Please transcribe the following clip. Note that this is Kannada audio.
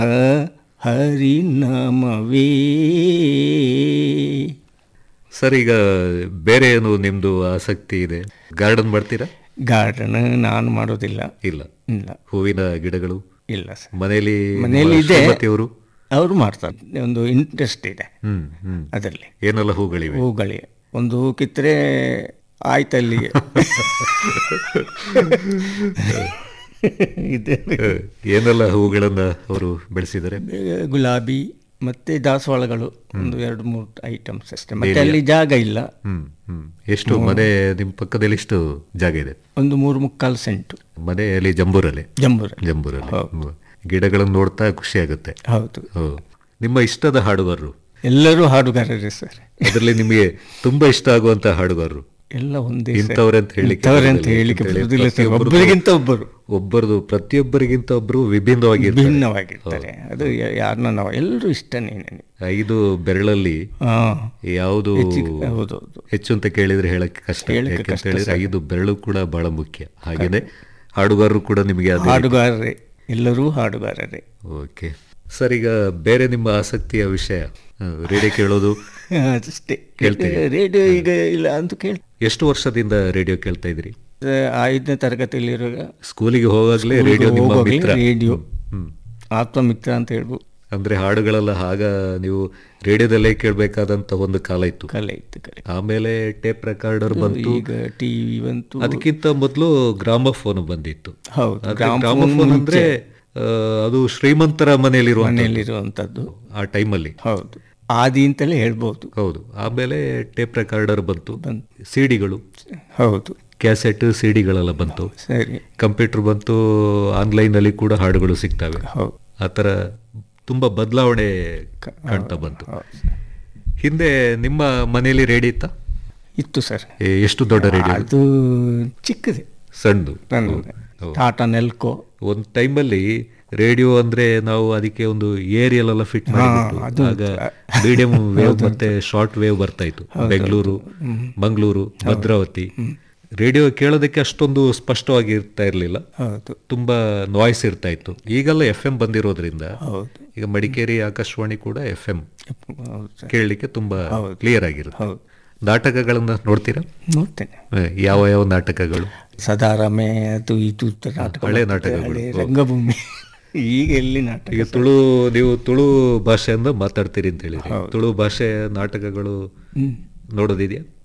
ಹರಿನಾಮವೇ ಸರ್ ಈಗ ಬೇರೆ ಏನು ನಿಮ್ದು ಆಸಕ್ತಿ ಇದೆ ಗಾರ್ಡನ್ ಮಾಡ್ತೀರಾ ಗಾರ್ಡನ್ ನಾನು ಮಾಡೋದಿಲ್ಲ ಇಲ್ಲ ಇಲ್ಲ ಹೂವಿನ ಗಿಡಗಳು ಇಲ್ಲ ಸರ್ ಮನೆಯಲ್ಲಿ ಮನೆಯಲ್ಲಿ ಇದೆ ಅವರು ಅವರು ಮಾಡ್ತಾರೆ ಒಂದು ಇಂಟ್ರೆಸ್ಟ್ ಇದೆ ಹ್ಮ್ ಹ್ಮ್ ಅದರಲ್ಲಿ ಏನೆಲ್ಲ ಹೂಗಳಿವೆ ಹೂಗಳಿಗೆ ಒಂದು ಹೂ ಕಿತ್ತರೆ ಆಯ್ತು ಅಲ್ಲಿಗೆ ಇದೆ ಹ, ಏನೆಲ್ಲ ಹೂಗಳನ್ನ ಅವರು ಬೆಳೆಸಿದ್ದಾರೆ ಗುಲಾಬಿ ಮತ್ತೆ ದಾಸವಾಳಗಳು ಒಂದು ಎರಡು ಮೂರು ಐಟಮ್ಸ್ ಅಷ್ಟೇ ಮತ್ತೆ ಅಲ್ಲಿ ಜಾಗ ಇಲ್ಲ ಹ್ಮ್ ಹ್ಮ್ ಎಷ್ಟು ಮನೆ ನಿಮ್ ಪಕ್ಕದಲ್ಲಿ ಎಷ್ಟು ಜಾಗ ಇದೆ ಒಂದು ಮೂರು ಮುಕ್ಕಾಲು ಸೆಂಟು ಮನೆಯಲ್ಲಿ ಜಂಬೂರಲ್ಲಿ ಜಂಬೂರ ಜಂಬೂರಲ್ಲಿ ಹ್ಮ್. ಗಿಡಗಳನ್ನು ನೋಡ್ತಾ ಖುಷಿ ಆಗುತ್ತೆ ಹೌದು ಹೌದು. ನಿಮ್ಮ ಇಷ್ಟದ ಹಾಡುಗಾರರು ಎಲ್ಲರೂ ಹಾಡುಗಾರರೇ ಸರ್ ಅದರಲ್ಲಿ ನಿಮಗೆ ತುಂಬಾ ಇಷ್ಟ ಆಗುವಂತ ಹಾಡುಗಾರರು ಎಲ್ಲ ಒಂದೇ ಸರ್. ಇಂಥವ್ರೆ ಅಂತ ಹೇಳಿಕ್ಕೆ ಇಂಥವ್ರೆ ಅಂತ ಬರೋದಿಲ್ಲ. ಹೇಳಿಕ್ಕೆ ಯಾಕಂತ ಬರುವುದಿಲ್ಲ ಸರ್ ಪ್ರತಿಯೊಬ್ಬರದ್ದು- ಒಬ್ಬರಿಗಿಂತ ಒಬ್ಬರು ಒಬ್ಬರದು ಪ್ರತಿಯೊಬ್ಬರಿಗಿಂತ ಒಬ್ರು ವಿಭಿನ್ನವಾಗಿ ಭಿನ್ನವಾಗಿರ್ತಾರೆ ಅದು ಯಾರನ್ನ ನಾವು ಎಲ್ಲರೂ ಇಷ್ಟನೇ ನನಗೆ ಐದು ಬೆರಳಲ್ಲಿ ಹಾ ಯಾವುದು ಹೌದು ಹೌದು ಹೆಚ್ಚು ಅಂತ ಕೇಳಿದ್ರೆ ಹೇಳಕ್ಕೆ ಕಷ್ಟ ಹೇಳಕ್ಕೆ ಯಾಕಂತ ಕಷ್ಟ ಹೇಳಿದ್ರೆ ಐದು ಬೆರಳು ಕೂಡ ಬಹಳ ಮುಖ್ಯ ಹಾಗೇನೆ ಹಾಡುಗಾರರು ಕೂಡ ನಿಮಗೆ ಅದೇ ಹಾಡುಗಾರರೇ ಎಲ್ಲರೂ ಹಾಡುಗಾರರೇ ಓಕೆ ಸರ್ ಈಗ ಬೇರೆ ನಿಮ್ಮ ಆಸಕ್ತಿಯ ವಿಷಯ ರೇಡಿಯೋ ಕೇಳೋದು ಅಷ್ಟೇ ಕೇಳ್ತೀರಿ? ರೇಡಿಯೋ ಈಗ ಇಲ್ಲ ಅಂತ ಕೇಳಿ ಎಷ್ಟು ವರ್ಷದಿಂದ ರೇಡಿಯೋ ಕೇಳ್ತಾ ಇದ್ರಿ ಐದನೇ ತರಗತಿಯಲ್ಲಿರುವಾಗ ಸ್ಕೂಲಿಗೆ ಹೋಗಾಗ್ಲೇ ರೇಡಿಯೋ ನಿಮ್ಮ ಹೋಗುವಾಗ್ಲೇ ಮಿತ್ರ ರೇಡಿಯೋ ಹ್ಮ್ ಆತ್ಮಮಿತ್ರ ಅಂತ ಹೇಳ್ಬೋದು ಅಂದ್ರೆ ಹಾಡುಗಳೆಲ್ಲ ಆಗ ನೀವು ರೇಡಿಯೋದಲ್ಲೇ ಕೇಳಬೇಕಾದಂತ ಒಂದು ಕಾಲ ಇತ್ತು ಕಲೆ ಇತ್ತು ಕಲೆ ಆಮೇಲೆ ಟೇಪ್ ರೆಕಾರ್ಡರ್ ಬಂತು ಈಗ ಟಿವಿ ಬಂತು ಅದಕ್ಕಿಂತ ಮೊದಲು ಗ್ರಾಮಫೋನ್ ಬಂದಿತ್ತು ಹೌದು ಆದ್ರೆ ಗ್ರಾಮಫೋನ್ ಗ್ರಾಮಫೋನ್ ಅಂದ್ರೆ ಆ, ಅದು ಶ್ರೀಮಂತರ ಮನೆಯಲ್ಲಿರುವ ಮನೆಯಲ್ಲಿರುವಂಥದ್ದು ಆ ಟೈಮಲ್ಲಿ ಹೌದು ಆದಿ ಅಂತಲೇ ಹೇಳ್ಬೋದು ಹೌದು ಆಮೇಲೆ ಟೇಪ್ ರೆಕಾರ್ಡರ್ ಬಂತು ಬಂತು. ಸಿಡಿಗಳು ಹೌದು ಕ್ಯಾಸೆಟ್ ಸಿಡಿಗಳೆಲ್ಲ ಬಂತು ಸರಿ ಕಂಪ್ಯೂಟರ್ ಬಂತು ಆನ್ಲೈನ್ ಅಲ್ಲಿ ಕೂಡ ಹಾಡುಗಳು ಸಿಗ್ತವೆ ಹೌದು ಆ ಥರ ತುಂಬಾ ಬದಲಾವಣೆ ಕಾಣ್ತಾ ಬಂತು ಹಿಂದೆ ನಿಮ್ಮ ಮನೆಯಲ್ಲಿ ರೇಡಿಯೋ ಇತ್ತ ಇತ್ತು ಸರ್ ಎಷ್ಟು ದೊಡ್ಡ ರೇಡಿಯೋ ಅದು ಚಿಕ್ಕದೆ ಸಣ್ಣದು ನನ್ನ ಟಾಟಾ ನೆಲ್ಕೋ ಒಂದು ಟೈಮಲ್ಲಿ ರೇಡಿಯೋ ಅಂದ್ರೆ ನಾವು ಅದಕ್ಕೆ ಒಂದು ಏರಿಯಲ್ ಎಲ್ಲ ಫಿಟ್ ಮಾಡಿಬಿಟ್ಟು ಆಗ ಮೀಡಿಯಂ ವೇವ್ ಮತ್ತೆ ಶಾರ್ಟ್ ವೇವ್ ಬರ್ತಾ ಇತ್ತು ಬೆಂಗಳೂರು ಮಂಗಳೂರು ಭದ್ರಾವತಿ ರೇಡಿಯೋ ಕೇಳೋದಕ್ಕೆ ಅಷ್ಟೊಂದು ಸ್ಪಷ್ಟವಾಗಿ ಇರ್ತಾ ಇರಲಿಲ್ಲ ಹೌದು ತುಂಬಾ ನಾಯ್ಸ್ ಇರ್ತಾ ಇತ್ತು ಈಗೆಲ್ಲ ಎಫ್ ಎಂ ಬಂದಿರೋದ್ರಿಂದ ಹೌದು ಈಗ ಮಡಿಕೇರಿ ಆಕಾಶವಾಣಿ ಕೂಡ ಎಫ್ ಎಂ ಹೌದು ಸರ್ ಕೇಳಲಿಕ್ಕೆ ತುಂಬಾ ಕ್ಲಿಯರ್ ಆಗಿರುತ್ತೆ ಹೌದು ನಾಟಕಗಳನ್ನ ನೋಡ್ತೀರಾ ನೋಡ್ತೇನೆ ಹ, ಯಾವ ಯಾವ ನಾಟಕಗಳು ಸದಾರಮೆ ಅದು ಇದು ಅಂತ ನಾಟಕ ಹಳೆ ಬರ್ತದೆ, ನಾಟಕಗಳು. ಹಳೆ ರಂಗಭೂಮಿ ಈಗ ಎಲ್ಲಿ ನಾಟಕ ಈಗ ತುಳು ನೀವು ತುಳು ಭಾಷೆಯಿಂದ ಮಾತಾಡ್ತೀರಿ ಅಂತ ಹೇಳಿದ್ರಿ ತುಳು ಭಾಷೆ ನಾಟಕಗಳು ಹ್ಮ್ ನೋಡೋದಿದೆಯಾ